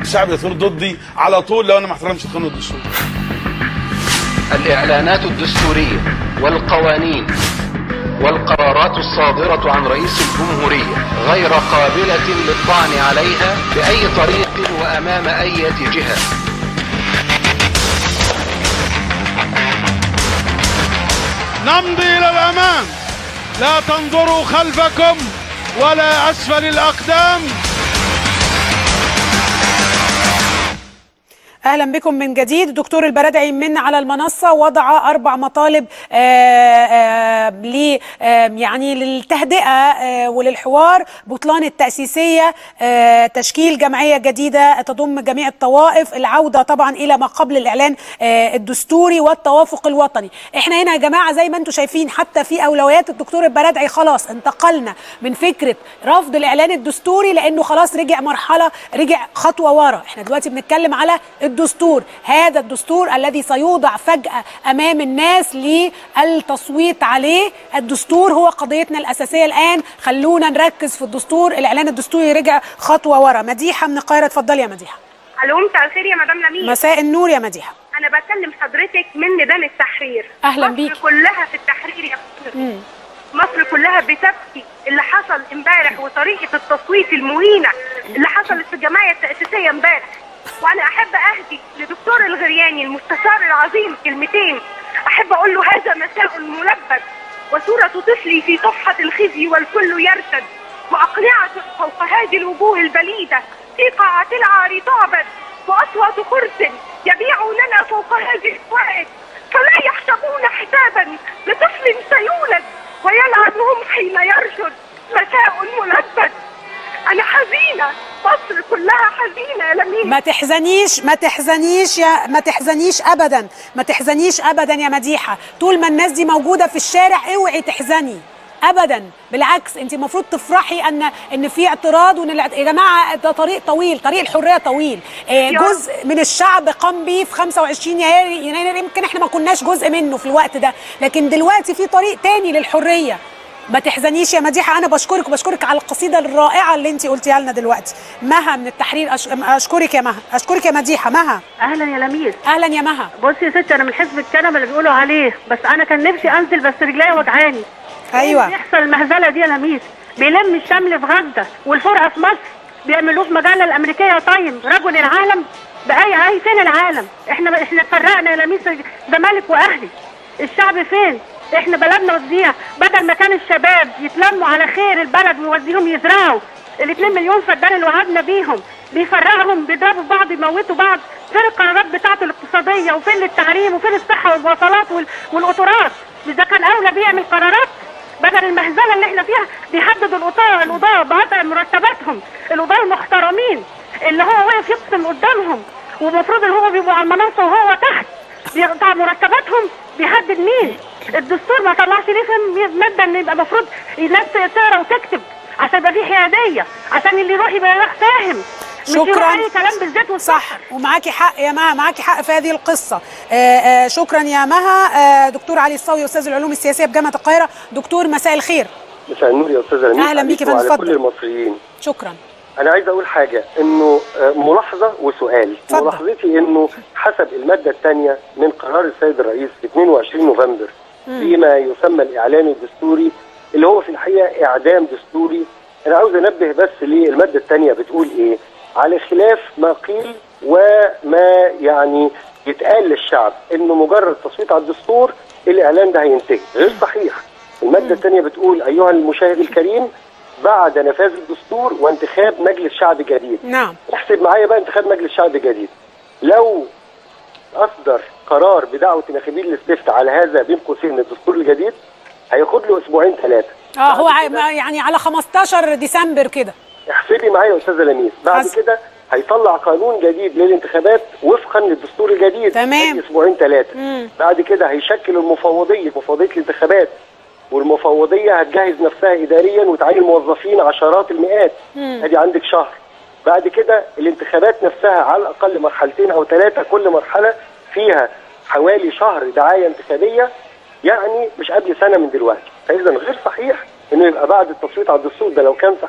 الشعب يثور ضدي على طول لو انا ما احترمش القانون الدستوري الإعلانات الدستورية والقوانين والقرارات الصادرة عن رئيس الجمهورية غير قابلة للطعن عليها بأي طريق وأمام أي جهة نمضي الى الامام لا تنظروا خلفكم ولا اسفل الاقدام اهلا بكم من جديد دكتور البرادعي من على المنصه وضع اربع مطالب آه، آه، ل آه، يعني للتهدئه آه، وللحوار بطلان التاسيسيه آه، تشكيل جمعيه جديده تضم جميع الطوائف العوده طبعا الى ما قبل الاعلان آه، الدستوري والتوافق الوطني احنا هنا يا جماعه زي ما انتم شايفين حتى في اولويات الدكتور البرادعي خلاص انتقلنا من فكره رفض الاعلان الدستوري لانه خلاص رجع مرحله رجع خطوه ورا احنا دلوقتي بنتكلم على الدستور هذا الدستور الذي سيوضع فجأة أمام الناس للتصويت عليه الدستور هو قضيتنا الأساسية الآن خلونا نركز في الدستور الإعلان الدستوري رجع خطوة ورا مديحة من القاهرة اتفضلي يا مديحة الو مساء الخير يا مدام لميس مساء النور يا مديحة انا بكلم حضرتك من ميدان التحرير أهلا مصر بيك. كلها في التحرير يا مصر مم. مصر كلها بتبكي اللي حصل امبارح وطريقه التصويت المهينه اللي حصلت في الجمعيه التاسيسيه امبارح وانا احب اهدي لدكتور الغرياني المستشار العظيم كلمتين احب اقول له هذا مساء ملبد وصوره طفلي في صفحه الخزي والكل يرتد واقنعه فوق هذه الوجوه البليده في قاعه العار تعبد واصوات كرس يبيعوننا فوق هذه الفوائد فلا يحسبون حسابا لطفل سيولد ويلعنهم حين يرشد مساء ملبد انا حزينه مصر كلها حزينه يا لمين ما تحزنيش ما تحزنيش يا ما تحزنيش ابدا ما تحزنيش ابدا يا مديحه طول ما الناس دي موجوده في الشارع اوعي تحزني ابدا بالعكس انت المفروض تفرحي ان ان في اعتراض وان الاعت- يا جماعه ده طريق طويل طريق الحريه طويل آه، يا- جزء من الشعب قام بيه في 25 يناير يناير يمكن احنا ما كناش جزء منه في الوقت ده لكن دلوقتي في طريق تاني للحريه ما تحزنيش يا مديحه انا بشكرك وبشكرك على القصيده الرائعه اللي انت قلتيها لنا دلوقتي مها من التحرير أش... اشكرك يا مها اشكرك يا مديحه مها اهلا يا لميس اهلا يا مها بصي يا ستي انا من حزب الكنبه اللي بيقولوا عليه بس انا كان نفسي انزل بس رجليا وجعاني ايوه بيحصل المهزله دي يا لميس بيلم الشمل في غزه والفرقه في مصر بيعملوه في مجله الامريكيه تايم رجل العالم باي اي فين العالم احنا احنا اتفرقنا يا لميس زمالك واهلي الشعب فين احنا بلدنا وزيع بدل ما كان الشباب يتلموا على خير البلد ويوديهم يزرعوا ال 2 مليون فدان اللي وعدنا بيهم بيفرقهم بيضربوا في بعض يموتوا بعض فين القرارات بتاعته الاقتصاديه وفين التعليم وفين الصحه والمواصلات وال- والقطارات اذا كان اولى بيعمل قرارات بدل المهزله اللي احنا فيها بيحدد القضاء القضاء بقطع مرتباتهم القضاء المحترمين اللي هو واقف يقسم قدامهم ومفروض ان هو بيبقوا على المنصه وهو تحت بيقطع مرتباتهم بيحدد مين الدستور ما طلعش ليه في ماده ان يبقى المفروض الناس تقرا وتكتب عشان يبقى في حياديه عشان اللي يروح يبقى فاهم مش يروح شكرا اي كلام بالذات والصح صح ومعاكي حق يا مها معاكي حق في هذه القصه آه آه شكرا يا مها آه دكتور علي الصاوي استاذ العلوم السياسيه بجامعه القاهره دكتور مساء الخير مساء النور يا استاذ امين أهلا بيك يا عليكم فندم، وعلى اتفضل. كل المصريين شكرا انا عايز اقول حاجه انه آه، ملاحظه وسؤال اتفضل. ملاحظتي انه حسب الماده الثانيه من قرار السيد الرئيس في 22 نوفمبر فيما يسمى الاعلان الدستوري اللي هو في الحقيقه اعدام دستوري انا عاوز انبه بس للماده الثانيه بتقول ايه على خلاف ما قيل وما يعني يتقال للشعب انه مجرد تصويت على الدستور الاعلان ده هينتهي غير صحيح الماده الثانيه بتقول ايها المشاهد الكريم بعد نفاذ الدستور وانتخاب مجلس شعب جديد نعم احسب معايا بقى انتخاب مجلس شعب جديد لو اصدر قرار بدعوه ناخبين الاستفتاء على هذا بين قوسين الدستور الجديد هياخد له اسبوعين ثلاثه اه هو ع- يعني على 15 ديسمبر كده احسبي معايا يا استاذه لميس بعد حسب. كده هيطلع قانون جديد للانتخابات وفقا للدستور الجديد تمام. أدي اسبوعين ثلاثه مم. بعد كده هيشكل المفوضيه مفوضيه الانتخابات والمفوضيه هتجهز نفسها اداريا وتعين موظفين عشرات المئات ادي عندك شهر بعد كده الانتخابات نفسها على الاقل مرحلتين او ثلاثه كل مرحله فيها حوالي شهر دعايه انتخابيه يعني مش قبل سنه من دلوقتي فاذا غير صحيح انه يبقى بعد التصويت على الدستور ده لو كان صحيح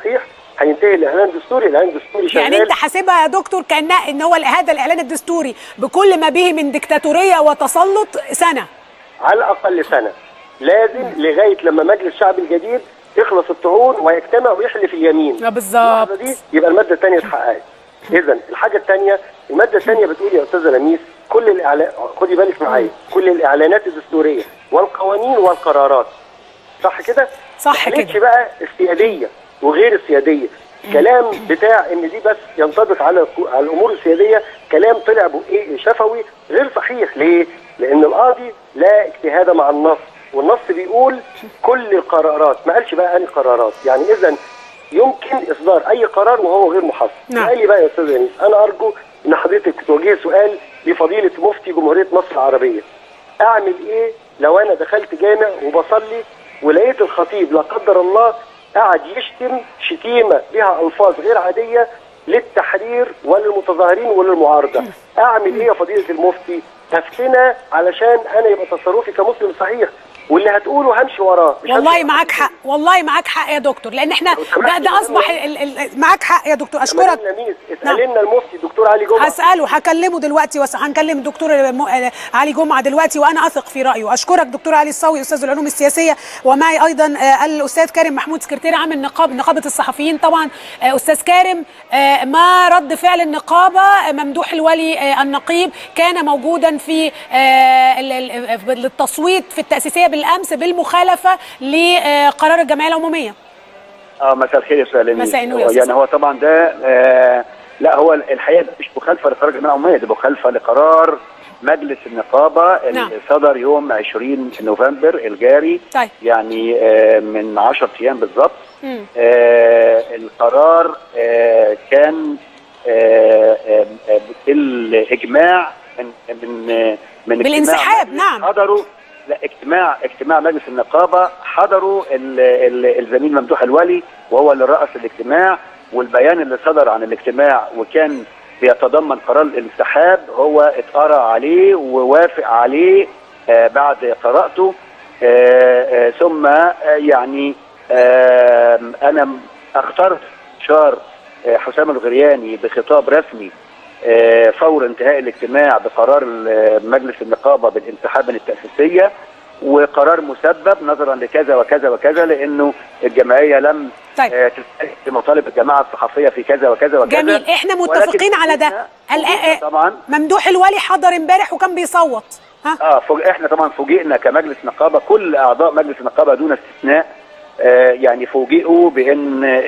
هينتهي الاعلان الدستوري الاعلان الدستوري شغال يعني انت حاسبها يا دكتور كانها ان هو هذا الاعلان الدستوري بكل ما به من ديكتاتوريه وتسلط سنه على الاقل سنه لازم لغايه لما مجلس الشعب الجديد يخلص الطعون ويجتمع ويحلف اليمين آه، بالظبط. اللحظة دي يبقى الماده الثانيه اتحققت اذا الحاجه الثانيه الماده الثانيه بتقول يا استاذه لميس كل الاعلان خدي بالك معايا كل الاعلانات الدستوريه والقوانين والقرارات صح كده صح ما قالتش كده. بقى السياديه وغير السياديه كلام بتاع ان دي بس ينطبق على على الامور السياديه كلام طلع بايه شفوي غير صحيح ليه؟ لان القاضي لا اجتهاد مع النص والنص بيقول كل القرارات ما قالش بقى انهي قرارات يعني اذا يمكن اصدار اي قرار وهو غير محصن نعم. قال لي بقى يا استاذ انيس انا ارجو ان حضرتك توجهي سؤال لفضيله مفتي جمهوريه مصر العربيه اعمل ايه لو انا دخلت جامع وبصلي ولقيت الخطيب لا قدر الله قاعد يشتم شتيمه بها الفاظ غير عاديه للتحرير وللمتظاهرين وللمعارضه اعمل ايه يا فضيله المفتي افتنا علشان انا يبقى تصرفي كمسلم صحيح واللي هتقوله همشي وراه مش والله همشي معاك حق والله معاك حق يا دكتور لان احنا لو سمحت ده, ده يا اصبح مدام. ال ال معاك حق يا دكتور اشكرك اشكرك لميس اسال لنا المفتي الدكتور علي جمعه هسأله هكلمه دلوقتي وس... هنكلم الدكتور م... آه، علي جمعة دلوقتي وأنا أثق في رأيه أشكرك دكتور علي الصاوي أستاذ العلوم السياسية ومعي أيضا آه، الأستاذ كارم محمود سكرتير عام النقابة نقابة الصحفيين طبعا آه، أستاذ كارم آه، ما رد فعل النقابة آه، ممدوح الولي آه، النقيب كان موجودا في آه، ال- ال- للتصويت في التأسيسية بالأمس بالمخالفة لقرار الجمعية العمومية اه مساء الخير يا استاذ لميس. مساء النور يا هو أستاذ. يعني هو طبعا ده آه لا هو الحقيقه ده مش مخالفه لقرار الجمعيه العموميه ده مخالفه لقرار مجلس النقابه اللي نعم. صدر يوم 20 نوفمبر الجاري طيب. يعني آه من 10 ايام بالظبط مم. آه القرار آه كان آه آه آه بالاجماع من من آه، من اجتماع بالانسحاب، مجلس نعم. حضروا لا اجتماع اجتماع مجلس النقابه حضروا ال- ال- الزميل ممدوح الولي وهو اللي رأس الاجتماع والبيان اللي صدر عن الاجتماع وكان بيتضمن قرار الانسحاب هو اتقرا عليه ووافق عليه آه بعد قراءته آه آه ثم آه يعني آه انا اخترت شار آه حسام الغرياني بخطاب رسمي آه، فور انتهاء الاجتماع بقرار ال- مجلس النقابه بالانسحاب من التاسيسيه وقرار مسبب نظرا لكذا وكذا وكذا لانه الجمعيه لم طيب. آه، تستجب لمطالب الجماعه الصحفيه في كذا وكذا وكذا جميل احنا ولكن متفقين على ده فوجئنا- ال- فوجئنا آه، طبعا ممدوح الولي حضر امبارح وكان بيصوت ها اه فوج... احنا طبعا فوجئنا كمجلس نقابه كل اعضاء مجلس النقابه دون استثناء آه يعني فوجئوا بان آه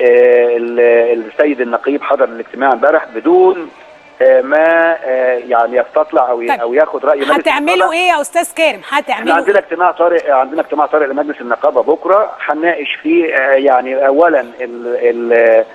ال- السيد النقيب حضر الاجتماع امبارح بدون آه ما آه يعني يستطلع او ي... طيب. او ياخد راي مجلس هتعملوا النقابة. ايه يا استاذ كارم احنا هتعملوا عندنا إيه؟ اجتماع طارئ عندنا اجتماع طارئ لمجلس النقابه بكره هنناقش فيه آه، يعني اولا ال ال آه،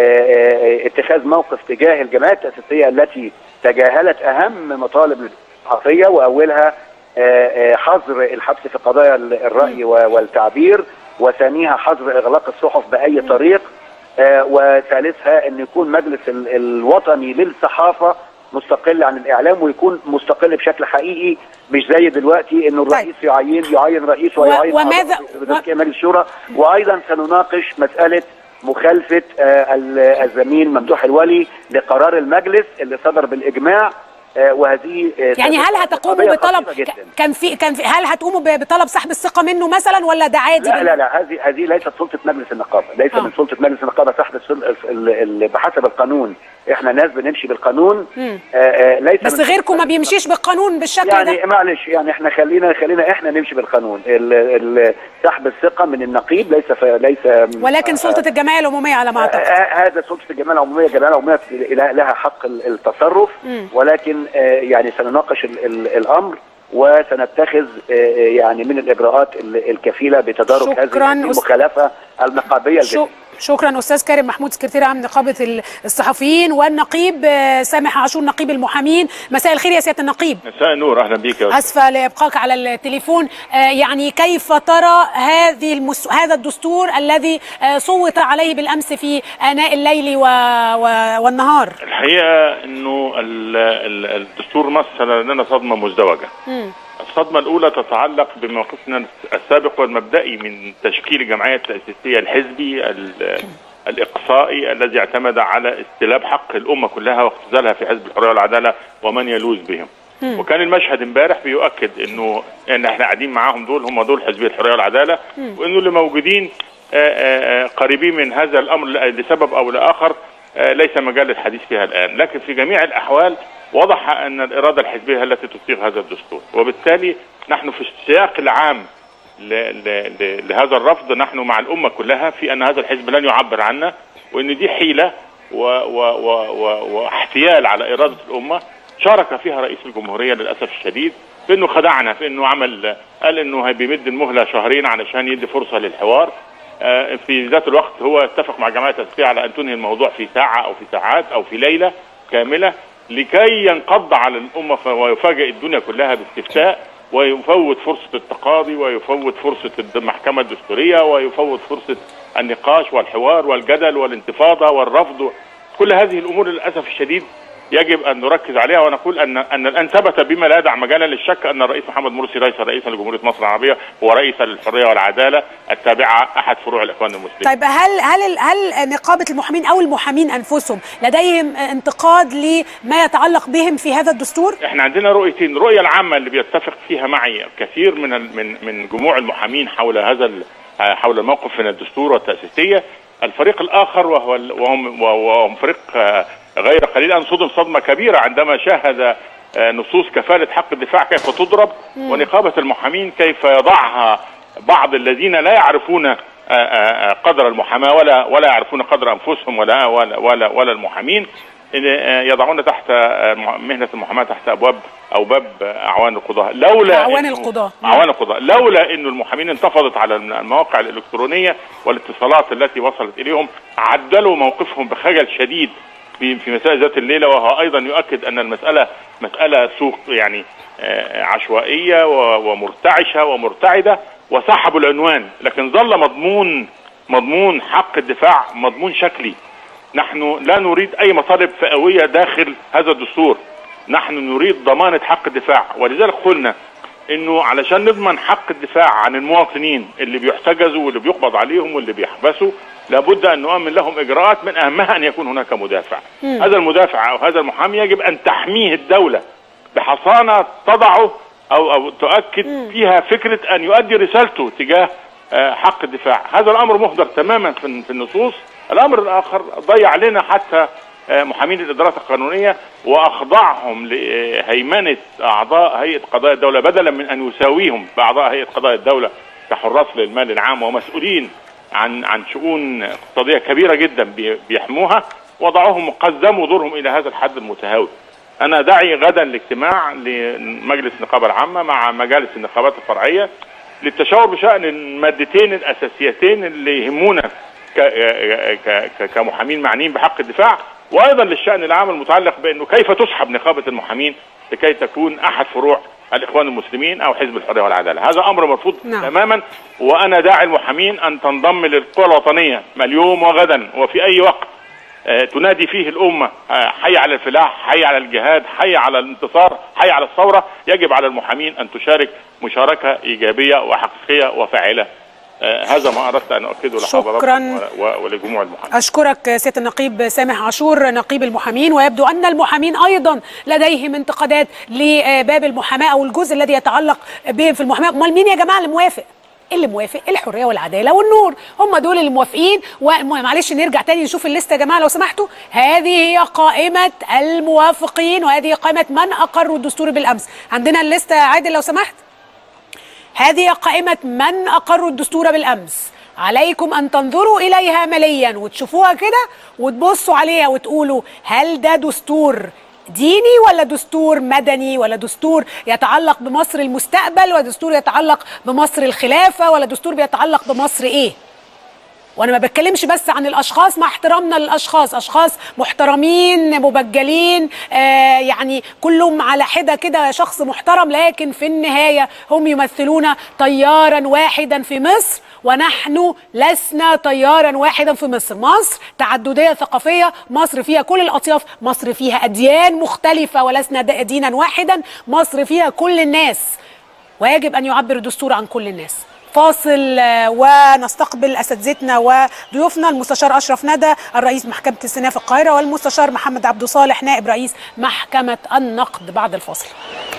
آه، اتخاذ موقف تجاه الجمعيات التاسيسيه التي تجاهلت اهم مطالب الصحفيه واولها آه، آه، حظر الحبس في قضايا ال- الراي و- والتعبير وثانيها حظر اغلاق الصحف باي طريق آه، وثالثها ان يكون مجلس ال- الوطني للصحافه مستقل عن الاعلام ويكون مستقل بشكل حقيقي مش زي دلوقتي انه الرئيس يعين يعين رئيس ويعين وماذا- أعضاء بتزكية مجلس الشورى وايضا سنناقش مساله مخالفه آه، ال- الزميل ممدوح الولي لقرار المجلس اللي صدر بالاجماع آه، وهذه آه، يعني هل هتقوموا قضية بطلب خطيرة جدا. ك- كان في كان في هل هتقوموا ب- بطلب سحب الثقه منه مثلا ولا ده عادي لا لا لا هذه هذه ليست سلطه مجلس النقابه، ليس آه. من سلطه مجلس النقابه سحب السل... ال... ال... بحسب القانون، احنا ناس بنمشي بالقانون مم. آه آه ليس بس من غيركم ما سلطة بيمشيش بالقانون بالشكل يعني ده معلش يعني احنا خلينا خلينا احنا نمشي بالقانون ال... ال... سحب الثقه من النقيب ليس ف... ليس ولكن سلطه الجمعيه العموميه على ما آه، اعتقد آه، هذا سلطه الجمعيه العموميه، الجمعيه العموميه لها لها حق ال- التصرف مم. ولكن آه، يعني سنناقش ال- ال- الامر وسنتخذ آه، يعني من الاجراءات ال- الكفيله بتدارك شكراً هذه المخالفه النقابيه شو الجديده. شكرا استاذ كريم محمود سكرتير عام نقابه ال- الصحفيين والنقيب آه، سامح عاشور نقيب المحامين مساء الخير يا سياده النقيب مساء النور اهلا بيك يا أستاذ. اسفه لابقائك على التليفون آه، يعني كيف ترى هذه المس... هذا الدستور الذي آه، صوت عليه بالامس في اناء الليل و... و... والنهار الحقيقه انه ال- ال- الدستور مثل لنا صدمه مزدوجه مم. الصدمه الاولى تتعلق بموقفنا السابق والمبدئي من تشكيل الجمعيه التاسيسيه الحزبي ال- الاقصائي الذي اعتمد على استلاب حق الامه كلها واختزالها في حزب الحريه والعداله ومن يلوذ بهم. وكان المشهد امبارح بيؤكد انه ان احنا قاعدين معاهم دول هم دول حزبيه الحريه والعداله وانه اللي موجودين آه، آه، آه، قريبين من هذا الامر لسبب او لاخر آه، ليس مجال للحديث فيها الان، لكن في جميع الاحوال وضح ان الاراده الحزبيه هي التي تصيغ هذا الدستور، وبالتالي نحن في السياق العام ل- ل- ل- لهذا الرفض نحن مع الامه كلها في ان هذا الحزب لن يعبر عنا وان دي حيله و و و و واحتيال على اراده الامه شارك فيها رئيس الجمهوريه للاسف الشديد في انه خدعنا في انه عمل قال انه هي بيمد المهله شهرين علشان يدي فرصه للحوار آه، في ذات الوقت هو اتفق مع جماعه التسويه على ان تنهي الموضوع في ساعه او في ساعات او في ليله كامله لكي ينقض على الامه ف- ويفاجئ الدنيا كلها باستفتاء ويفوت فرصه التقاضي ويفوت فرصه المحكمه الدستوريه ويفوت فرصه النقاش والحوار والجدل والانتفاضه والرفض كل هذه الامور للاسف الشديد يجب ان نركز عليها ونقول ان ان الان ثبت بما لا يدع مجالا للشك ان الرئيس محمد مرسي رئيس رئيسا لجمهوريه مصر العربيه هو رئيسا للحريه والعداله التابعه احد فروع الاخوان المسلمين. طيب هل هل هل نقابه المحامين او المحامين انفسهم لديهم انتقاد لما يتعلق بهم في هذا الدستور؟ احنا عندنا رؤيتين، الرؤيه العامه اللي بيتفق فيها معي كثير من ال- من من جموع المحامين حول هذا ال- حول الموقف من الدستور والتاسيسيه، الفريق الاخر وهو ال- وهم وهم فريق آه، غير قليل ان صدم صدمه كبيره عندما شاهد آه، نصوص كفاله حق الدفاع كيف تضرب ونقابه المحامين كيف يضعها بعض الذين لا يعرفون آه، آه، آه، قدر المحاماه ولا ولا يعرفون قدر انفسهم ولا ولا ولا, ولا المحامين إن، آه، يضعون تحت آه، مهنه المحاماه تحت ابواب او باب آه، اعوان القضاه لولا أعوان إنه- القضاة. اعوان القضاء لولا انه المحامين انتفضت على المواقع الالكترونيه والاتصالات التي وصلت اليهم عدلوا موقفهم بخجل شديد في في مسائل ذات الليله وهو ايضا يؤكد ان المساله مساله سوق يعني آه، عشوائيه و- ومرتعشه ومرتعده وسحبوا العنوان لكن ظل مضمون مضمون حق الدفاع مضمون شكلي نحن لا نريد اي مطالب فئويه داخل هذا الدستور نحن نريد ضمانه حق الدفاع ولذلك قلنا انه علشان نضمن حق الدفاع عن المواطنين اللي بيحتجزوا واللي بيقبض عليهم واللي بيحبسوا لابد ان نؤمن لهم اجراءات من اهمها ان يكون هناك مدافع هذا المدافع او هذا المحامي يجب ان تحميه الدوله بحصانه تضعه او او تؤكد فيها فكره ان يؤدي رسالته تجاه آه، حق الدفاع هذا الامر مهدر تماما في في النصوص الامر الاخر ضيع لنا حتى آه، محامين الادارات القانونيه واخضعهم لهيمنه اعضاء هيئه قضايا الدوله بدلا من ان يساويهم باعضاء هيئه قضايا الدوله كحراس للمال العام ومسؤولين عن عن شؤون اقتصاديه كبيره جدا بي- بيحموها وضعوهم وقدموا دورهم الى هذا الحد المتهاوي. انا داعي غدا لاجتماع لمجلس النقابه العامه مع مجالس النقابات الفرعيه للتشاور بشان المادتين الاساسيتين اللي يهمونا ك- ك- ك- كمحامين معنيين بحق الدفاع وايضا للشان العام المتعلق بانه كيف تسحب نقابه المحامين لكي تكون احد فروع الاخوان المسلمين او حزب الحريه والعداله، هذا امر مرفوض نعم. تماما وانا داعي المحامين ان تنضم للقوى الوطنيه ما اليوم وغدا وفي اي وقت آه، تنادي فيه الأمة آه، حي على الفلاح حي على الجهاد حي على الانتصار حي على الثورة يجب على المحامين أن تشارك مشاركة إيجابية وحقيقية وفاعلة آه، هذا ما أردت أن أؤكده لحضراتكم شكراً. و- و- ولجموع المحامين أشكرك سيادة النقيب سامح عاشور نقيب المحامين ويبدو أن المحامين أيضا لديهم انتقادات لباب المحاماة أو الجزء الذي يتعلق بهم في المحاماة أمال مين يا جماعة اللي موافق؟ اللي موافق الحريه والعداله والنور هم دول اللي موافقين ومعلش نرجع تاني نشوف الليسته يا جماعه لو سمحتوا هذه هي قائمه الموافقين وهذه قائمه من اقروا الدستور بالامس عندنا الليسته يا عادل لو سمحت هذه قائمة من أقروا الدستور بالأمس عليكم أن تنظروا إليها مليا وتشوفوها كده وتبصوا عليها وتقولوا هل ده دستور ديني ولا دستور مدني ولا دستور يتعلق بمصر المستقبل ولا دستور يتعلق بمصر الخلافة ولا دستور بيتعلق بمصر إيه وانا ما بتكلمش بس عن الاشخاص مع احترامنا للاشخاص اشخاص محترمين مبجلين آه يعني كلهم على حده كده شخص محترم لكن في النهايه هم يمثلون تيارا واحدا في مصر ونحن لسنا تيارا واحدا في مصر مصر تعدديه ثقافيه مصر فيها كل الاطياف مصر فيها اديان مختلفه ولسنا د- دينا واحدا مصر فيها كل الناس ويجب ان يعبر الدستور عن كل الناس فاصل آه، ونستقبل اساتذتنا وضيوفنا المستشار اشرف ندى الرئيس محكمه السنه في القاهره والمستشار محمد عبد صالح نائب رئيس محكمه النقد بعد الفاصل